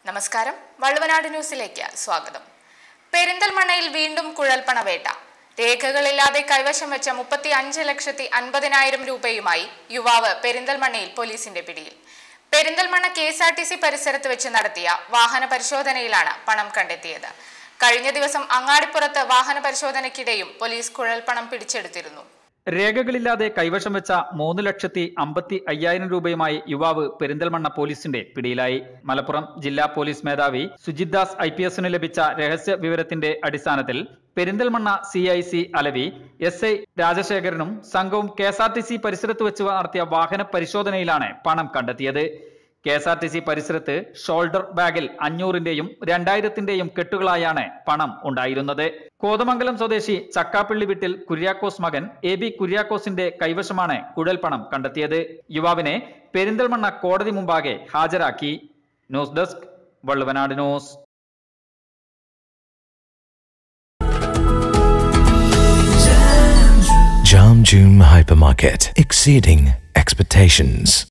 നമസ്കാരം വള്ളുവനാട് ന്യൂസിലേക്ക് സ്വാഗതം പെരിന്തൽമണ്ണയിൽ വീണ്ടും കുഴൽപ്പണവേട്ട രേഖകളില്ലാതെ കൈവശം വെച്ച മുപ്പത്തി അഞ്ച് ലക്ഷത്തി അൻപതിനായിരം രൂപയുമായി യുവാവ് പെരിന്തൽമണ്ണയിൽ പോലീസിന്റെ പിടിയിൽ Perinthalmanna K S R T C പരിസരത്ത് വെച്ച് നടത്തിയ വാഹന പരിശോധനയിലാണ് പണം കണ്ടെത്തിയത് കഴിഞ്ഞ ദിവസം അങ്ങാടിപ്പുറത്ത് വാഹന പരിശോധനയ്ക്കിടെയും പോലീസ് കുഴൽപ്പണം പിടിച്ചെടുത്തിരുന്നു രേഖകളില്ലാതെ കൈവശം വെച്ച മൂന്ന് ലക്ഷത്തി അമ്പത്തി അയ്യായിരം രൂപയുമായി യുവാവ് പെരിന്തൽമണ്ണ പോലീസിന്റെ പിടിയിലായി മലപ്പുറം ജില്ലാ പോലീസ് മേധാവി സുജിത് ദാസ് ഐ പി എസിന് ലഭിച്ച രഹസ്യ വിവരത്തിന്റെ അടിസ്ഥാനത്തിൽ Perinthalmanna C I C Alavi S I രാജശേഖരനും സംഘവും K S R T C പരിസരത്ത് വെച്ച് നടത്തിയ വാഹന പരിശോധനയിലാണ് പണം കണ്ടെത്തിയത് K S R T C പരിസരത്ത് ഷോൾഡർ ബാഗിൽ അഞ്ഞൂറിന്റെയും രണ്ടായിരത്തിന്റെയും കെട്ടുകളായാണ് പണം ഉണ്ടായിരുന്നത് കോതമംഗലം സ്വദേശി ചക്കാപ്പള്ളി വീട്ടിൽ കുര്യാക്കോസ് മകൻ എ ബി കുര്യാക്കോസിന്റെ കൈവശമാണ് കുഴൽപ്പണം കണ്ടെത്തിയത് യുവാവിനെ പെരിന്തൽമണ്ണ കോടതി മുമ്പാകെ ഹാജരാക്കി news desk Valluvanad news Jam June Hypermarket, exceeding expectations.